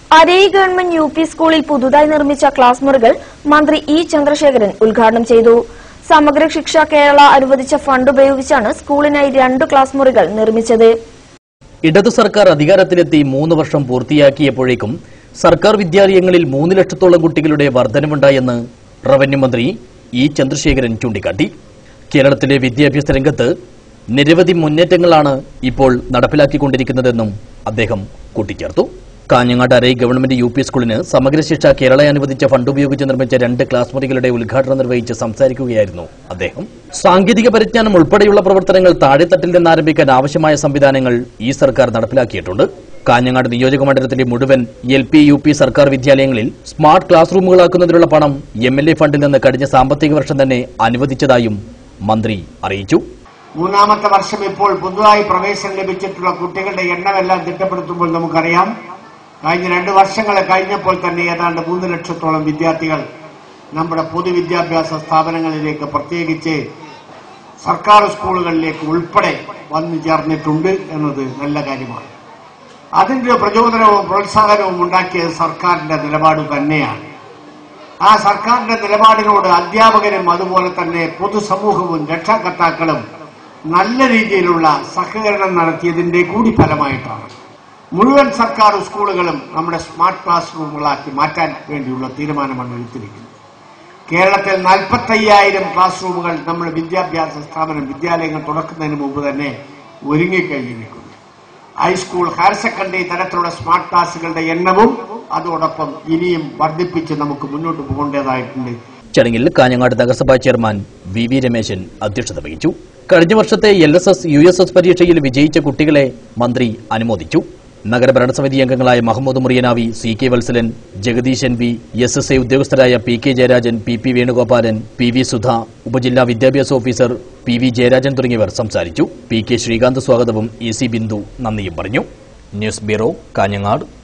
അരയി government U P സ്കൂളിൽ പുതുതായി നിർമ്മിച്ച ക്ലാസ് മുറികൾ മന്ത്രി ഇ ചന്ദ്രശേഖരൻ ഉദ്ഘാടനം ചെയ്തു സമഗ്ര ശിക്ഷ കേരള അനുവദിച്ച ഫണ്ട് ഉപയോഗിച്ചാണ് സ്കൂളിനായി രണ്ട് ക്ലാസ് മുറികൾ നിർമ്മിച്ചത് ഇടതു സർക്കാർ അധികാരത്തിലെത്തി മൂന്ന് വർഷം പൂർത്തിയാക്കിയപ്പോഴേക്കും സർക്കാർ വിദ്യാലയങ്ങളിൽ മൂന്ന് ലക്ഷത്തോളം കുട്ടികളുടെ വർധനവുണ്ടായെന്ന് റവന്യൂ മന്ത്രി ഇ ചന്ദ്രശേഖരൻ ചൂണ്ടിക്കാട്ടി കേരളത്തിലെ വിദ്യാഭ്യാസ രംഗത്ത് നിരവധി മുന്നേറ്റങ്ങളാണ് ഇപ്പോൾ നടപ്പിലാക്കിക്കൊണ്ടിരിക്കുന്നതെന്നും അദ്ദേഹം കൂട്ടിച്ചേർത്തു Kanhangad Arai government U P സ്കൂളിന് സമഗ്ര ശിക്ഷ കേരള അനുവദിച്ച ഫണ്ട് ഉപയോഗിച്ച് നിർമ്മിച്ച രണ്ട് ക്ലാസ് മുറികളുടെ ഉദ്ഘാടനം നിർവഹിച്ച് സംസാരിക്കുകയായിരുന്നു അദ്ദേഹം സാങ്കേതിക പരിജ്ഞാനം ഉൾപ്പെടെയുള്ള പ്രവർത്തനങ്ങൾ താഴെത്തട്ടിൽ നിന്ന് ആരംഭിക്കാൻ ആവശ്യമായ സംവിധാനങ്ങൾ ഈ സർക്കാർ നടപ്പിലാക്കിയിട്ടുണ്ട് കാഞ്ഞങ്ങാട് നിയോജക മണ്ഡലത്തിലെ മുഴുവൻ എൽ പി യു പി സർക്കാർ വിദ്യാലയങ്ങളിൽ സ്മാർട്ട് ക്ലാസ് റൂമുകളാക്കുന്നതിനുള്ള പണം എം എൽ എ ഫണ്ടിൽ നിന്ന് കഴിഞ്ഞ സാമ്പത്തിക വർഷം തന്നെ അനുവദിച്ചതായും മന്ത്രി അറിയിച്ചു മൂന്നാമത്തെ വർഷം ഇപ്പോൾ പുതുതായി പ്രവേശനം ലഭിച്ചിട്ടുള്ള കുട്ടികളുടെ എണ്ണമെല്ലാം തിട്ടപ്പെടുത്തുമ്പോൾ നമുക്കറിയാം കഴിഞ്ഞ രണ്ട് വർഷങ്ങൾ കഴിഞ്ഞപ്പോൾ തന്നെ ഏതാണ്ട് മൂന്ന് ലക്ഷത്തോളം വിദ്യാർത്ഥികൾ നമ്മുടെ പൊതുവിദ്യാഭ്യാസ സ്ഥാപനങ്ങളിലേക്ക് പ്രത്യേകിച്ച് സർക്കാർ സ്കൂളുകളിലേക്ക് ഉൾപ്പെടെ വന്നു ചേർന്നിട്ടുണ്ട് എന്നത് നല്ല കാര്യമാണ് അതിന്റെ പ്രചോദനവും പ്രോത്സാഹനവും ഉണ്ടാക്കിയത് സർക്കാരിന്റെ നിലപാട് തന്നെയാണ് ആ സർക്കാരിന്റെ നിലപാടിനോട് അധ്യാപകരും അതുപോലെ തന്നെ പൊതുസമൂഹവും രക്ഷാകർത്താക്കളും നല്ല രീതിയിലുള്ള സഹകരണം നടത്തിയതിന്റെ കൂടി ഫലമായിട്ടാണ് മുഴുവൻ സർക്കാർ സ്കൂളുകളും നമ്മുടെ സ്മാർട്ട് ക്ലാസ് റൂമുകളാക്കി മാറ്റാൻ വേണ്ടിയുള്ള തീരുമാനമാണ് എടുത്തിരിക്കുന്നത് കേരളത്തിൽ നാൽപ്പത്തയ്യായിരം ക്ലാസ് റൂമുകൾ നമ്മുടെ വിദ്യാഭ്യാസ സ്ഥാപനം വിദ്യാലയങ്ങൾ തുറക്കുന്നതിന് മുമ്പ് തന്നെ ഒരുങ്ങിക്കഴിഞ്ഞിരിക്കുന്നു ഹൈസ്കൂൾ ഹയർ സെക്കൻഡറി തരത്തിലുള്ള സ്മാർട്ട് ക്ലാസുകളുടെ എണ്ണവും അതോടൊപ്പം ഇനിയും വർദ്ധിപ്പിച്ച് നമുക്ക് മുന്നോട്ട് പോകേണ്ടതായിട്ടുണ്ട് ചടങ്ങിൽ കാഞ്ഞങ്ങാട് നഗരസഭാ ചെയർമാൻ വി വി രമേശൻ അധ്യക്ഷത വഹിച്ചു കഴിഞ്ഞ വർഷത്തെ L S S U S S പരീക്ഷയിൽ വിജയിച്ച കുട്ടികളെ മന്ത്രി അനുമോദിച്ചു നഗരഭരണസമിതി അംഗങ്ങളായ Mahamood Muriyanavi C K Valsalan Jagadeesan V S S A ഉദ്യോഗസ്ഥരായ P K Jayarajan P P Venugopalan P V Sudha ഉപജില്ലാ വിദ്യാഭ്യാസ ഓഫീസർ പി വി ജയരാജൻ തുടങ്ങിയവർ സംസാരിച്ചു പി കെ ശ്രീകാന്ത് സ്വാഗതവും ഇ സി ബിന്ദു നന്ദിയും പറഞ്ഞു ന്യൂസ് ബ്യൂറോ കാഞ്ഞങ്ങാട്